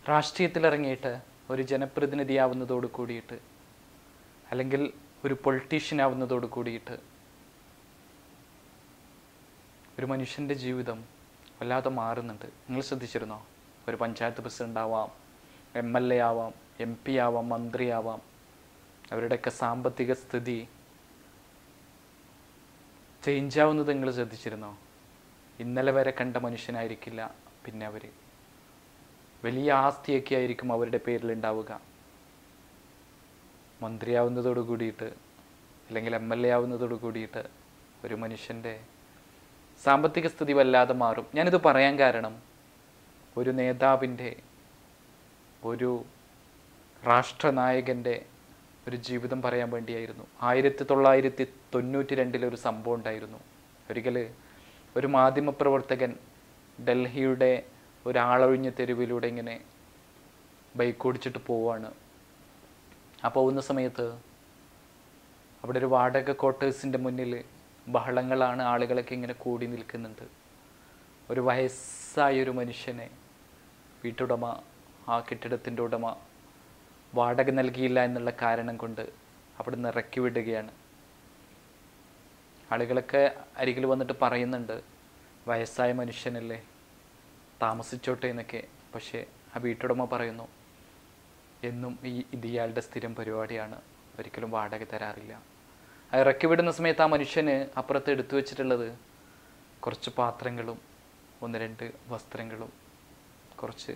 രാഷ്ട്രീയത്തിലിറങ്ങിയിട്ട് ഒരു ജനപ്രതിനിധിയാവുന്നതോട് കൂടിയിട്ട് അല്ലെങ്കിൽ ഒരു പൊളിറ്റീഷ്യൻ ആവുന്നതോട് കൂടിയിട്ട് ഒരു മനുഷ്യൻ്റെ ജീവിതം വല്ലാതെ മാറുന്നുണ്ട് നിങ്ങൾ ശ്രദ്ധിച്ചിരുന്നോ ഒരു പഞ്ചായത്ത് പ്രസിഡന്റ് ആവാം എം എൽ എ ആവാം എം പി ആവാം മന്ത്രി ആവാം അവരുടെയൊക്കെ സാമ്പത്തിക സ്ഥിതി ചേഞ്ച് ആവുന്നത് നിങ്ങൾ ശ്രദ്ധിച്ചിരുന്നോ ഇന്നലെ വരെ കണ്ട മനുഷ്യനായിരിക്കില്ല പിന്നെ അവർ വലിയ ആസ്തിയൊക്കെ ആയിരിക്കും അവരുടെ പേരിൽ ഉണ്ടാവുക മന്ത്രിയാവുന്നതോട് കൂടിയിട്ട് അല്ലെങ്കിൽ എം എൽ എ ആവുന്നതോട് കൂടിയിട്ട് ഒരു മനുഷ്യൻ്റെ സാമ്പത്തിക സ്ഥിതി വല്ലാതെ മാറും ഞാനിത് പറയാൻ കാരണം ഒരു നേതാവിൻ്റെ ഒരു രാഷ്ട്രനായകൻ്റെ ഒരു ജീവിതം പറയാൻ വേണ്ടിയായിരുന്നു ആയിരത്തി തൊള്ളായിരത്തി തൊണ്ണൂറ്റി രണ്ടിലെ ഒരു സംഭവം ഉണ്ടായിരുന്നു ഒരിക്കൽ ഒരു മാധ്യമപ്രവർത്തകൻ ഡൽഹിയുടെ ഒരാളൊഴിഞ്ഞ തെരുവിലൂടെ ഇങ്ങനെ ബൈക്ക് ഓടിച്ചിട്ട് പോവാണ് ആ പോകുന്ന സമയത്ത് അവിടെ ഒരു വാടക ക്വാർട്ടേഴ്സിൻ്റെ മുന്നിൽ ബഹളങ്ങളാണ് ആളുകളൊക്കെ ഇങ്ങനെ കൂടി നിൽക്കുന്നുണ്ട് ഒരു വയസ്സായ ഒരു മനുഷ്യനെ വീട്ടുടമ ആ കെട്ടിടത്തിൻ്റെ ഉടമ വാടക നൽകിയില്ല എന്നുള്ള കാരണം കൊണ്ട് അവിടെ നിന്ന് ഇറക്കി വിടുകയാണ് ആളുകളൊക്കെ അരികിൽ വന്നിട്ട് പറയുന്നുണ്ട് വയസ്സായ മനുഷ്യനല്ലേ താമസിച്ചോട്ടെ എന്നൊക്കെ പക്ഷേ ആ വീട്ടുടമ പറയുന്നു എന്നും ഈ ഇത് ഇയാളുടെ സ്ഥിരം പരിപാടിയാണ് ഒരിക്കലും വാടക തരാറില്ല ആ ഇറക്കി വിടുന്ന സമയത്ത് ആ മനുഷ്യന് അപ്പുറത്ത് എടുത്തു വെച്ചിട്ടുള്ളത് കുറച്ച് പാത്രങ്ങളും ഒന്ന് രണ്ട് വസ്ത്രങ്ങളും കുറച്ച്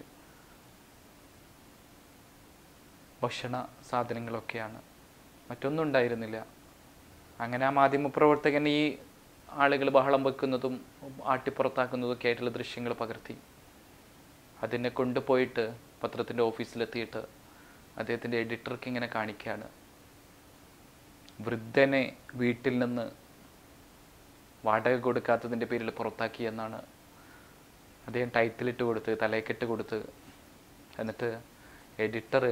ഭക്ഷണ സാധനങ്ങളൊക്കെയാണ് മറ്റൊന്നും ഉണ്ടായിരുന്നില്ല അങ്ങനെ ആ മാധ്യമപ്രവർത്തകൻ ഈ ആളുകൾ ബഹളം വെക്കുന്നതും ആട്ടിപ്പുറത്താക്കുന്നതും ഒക്കെ ആയിട്ടുള്ള ദൃശ്യങ്ങൾ പകർത്തി അതിനെ കൊണ്ടുപോയിട്ട് പത്രത്തിൻ്റെ ഓഫീസിലെത്തിയിട്ട് അദ്ദേഹത്തിൻ്റെ എഡിറ്റർക്ക് ഇങ്ങനെ കാണിക്കുകയാണ് വൃദ്ധനെ വീട്ടിൽ നിന്ന് വാടക കൊടുക്കാത്തതിൻ്റെ പേരിൽ പുറത്താക്കി എന്നാണ് അദ്ദേഹം ടൈറ്റിലിട്ട് കൊടുത്ത് തലയ്ക്കെട്ട് കൊടുത്ത് എന്നിട്ട് എഡിറ്റർ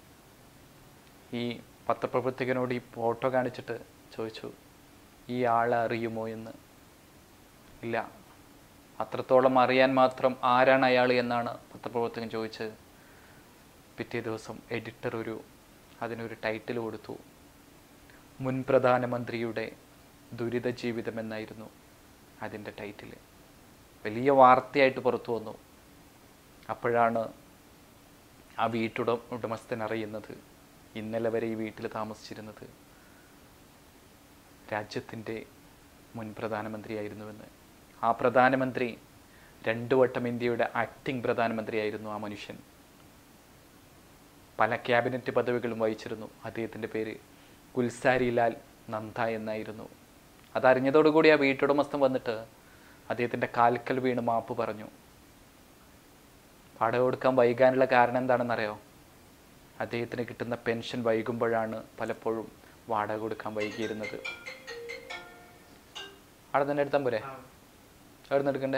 ഈ പത്രപ്രവർത്തകനോട് ഈ ഫോട്ടോ കാണിച്ചിട്ട് ചോദിച്ചു ഈ ആളെ അറിയുമോ എന്ന് ഇല്ല അത്രത്തോളം അറിയാൻ മാത്രം ആരാണ് അയാൾ എന്നാണ് പത്രപ്രവർത്തകൻ ചോദിച്ചത് പിറ്റേ ദിവസം എഡിറ്റർ ഒരു അതിനൊരു ടൈറ്റിൽ കൊടുത്തു മുൻ പ്രധാനമന്ത്രിയുടെ ദുരിത ജീവിതം എന്നായിരുന്നു അതിൻ്റെ ടൈറ്റിൽ വലിയ വാർത്തയായിട്ട് പുറത്തു വന്നു അപ്പോഴാണ് ആ വീട്ടുട ഉടമസ്ഥൻ അറിയുന്നത് ഇന്നലെ വരെ ഈ വീട്ടിൽ താമസിച്ചിരുന്നത് രാജ്യത്തിൻ്റെ മുൻ പ്രധാനമന്ത്രിയായിരുന്നുവെന്ന് ആ പ്രധാനമന്ത്രി രണ്ടു വട്ടം ഇന്ത്യയുടെ ആക്ടിംഗ് പ്രധാനമന്ത്രിയായിരുന്നു ആ മനുഷ്യൻ പല ക്യാബിനറ്റ് പദവികളും വഹിച്ചിരുന്നു അദ്ദേഹത്തിൻ്റെ പേര് ഗുൽസാരിലാൽ നന്ദ എന്നായിരുന്നു അതറിഞ്ഞതോടുകൂടി ആ വീട്ടുടമസ്ഥൻ വന്നിട്ട് അദ്ദേഹത്തിൻ്റെ കാൽക്കൽ വീണ് മാപ്പ് പറഞ്ഞു വാടക കൊടുക്കാൻ വൈകാനുള്ള കാരണം എന്താണെന്നറിയോ അദ്ദേഹത്തിന് കിട്ടുന്ന പെൻഷൻ വൈകുമ്പോഴാണ് പലപ്പോഴും വാടക കൊടുക്കാൻ വൈകിയിരുന്നത് അവിടെ തന്നെ എടുത്താൽ പോരെ അവിടെ നിന്ന് എടുക്കണ്ടേ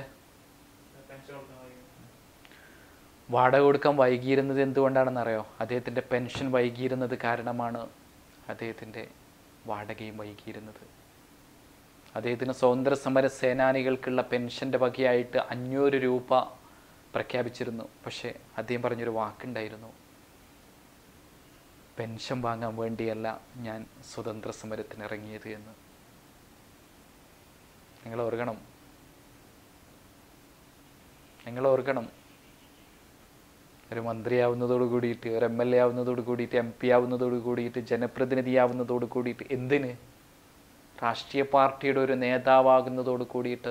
വാടക കൊടുക്കാൻ വൈകിയിരുന്നത് എന്തുകൊണ്ടാണെന്നറിയോ അദ്ദേഹത്തിൻ്റെ പെൻഷൻ വൈകിയിരുന്നത് കാരണമാണ് അദ്ദേഹത്തിൻ്റെ വാടകയും വൈകിയിരുന്നത് അദ്ദേഹത്തിന് സ്വാതന്ത്ര്യ സമര സേനാനികൾക്കുള്ള പെൻഷൻ്റെ വകയായിട്ട് അഞ്ഞൂറ് രൂപ പ്രഖ്യാപിച്ചിരുന്നു പക്ഷേ അദ്ദേഹം പറഞ്ഞൊരു വാക്കുണ്ടായിരുന്നു പെൻഷൻ വാങ്ങാൻ വേണ്ടിയല്ല ഞാൻ സ്വതന്ത്ര സമരത്തിന് ഇറങ്ങിയത് എന്ന് നിങ്ങൾ ഓർക്കണം നിങ്ങൾ ഓർക്കണം ഒരു മന്ത്രിയാവുന്നതോട് കൂടിയിട്ട് ഒരു എം എൽ എ ആവുന്നതോട് കൂടിയിട്ട് എം പി ആവുന്നതോട് കൂടിയിട്ട് ജനപ്രതിനിധിയാവുന്നതോട് കൂടിയിട്ട് എന്തിന് രാഷ്ട്രീയ പാർട്ടിയുടെ ഒരു നേതാവാകുന്നതോട് കൂടിയിട്ട്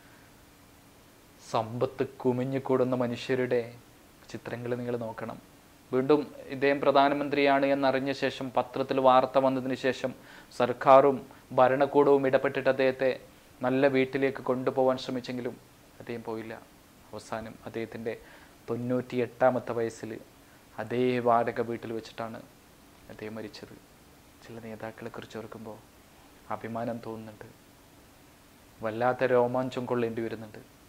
സമ്പത്ത് കുമിഞ്ഞു കൂടുന്ന മനുഷ്യരുടെ ചിത്രങ്ങൾ നിങ്ങൾ നോക്കണം വീണ്ടും ഇദ്ദേഹം പ്രധാനമന്ത്രിയാണ് എന്നറിഞ്ഞ ശേഷം പത്രത്തിൽ വാർത്ത വന്നതിന് ശേഷം സർക്കാരും ഭരണകൂടവും ഇടപെട്ടിട്ട് അദ്ദേഹത്തെ നല്ല വീട്ടിലേക്ക് കൊണ്ടുപോകാൻ ശ്രമിച്ചെങ്കിലും അദ്ദേഹം പോയില്ല അവസാനം അദ്ദേഹത്തിൻ്റെ തൊണ്ണൂറ്റി എട്ടാമത്തെ വയസ്സിൽ അതേ വാടക വീട്ടിൽ വെച്ചിട്ടാണ് അദ്ദേഹം മരിച്ചത് ചില നേതാക്കളെ കുറിച്ച് ഓർക്കുമ്പോൾ അഭിമാനം തോന്നുന്നുണ്ട് വല്ലാത്ത രോമാഞ്ചം കൊള്ളേണ്ടി വരുന്നുണ്ട്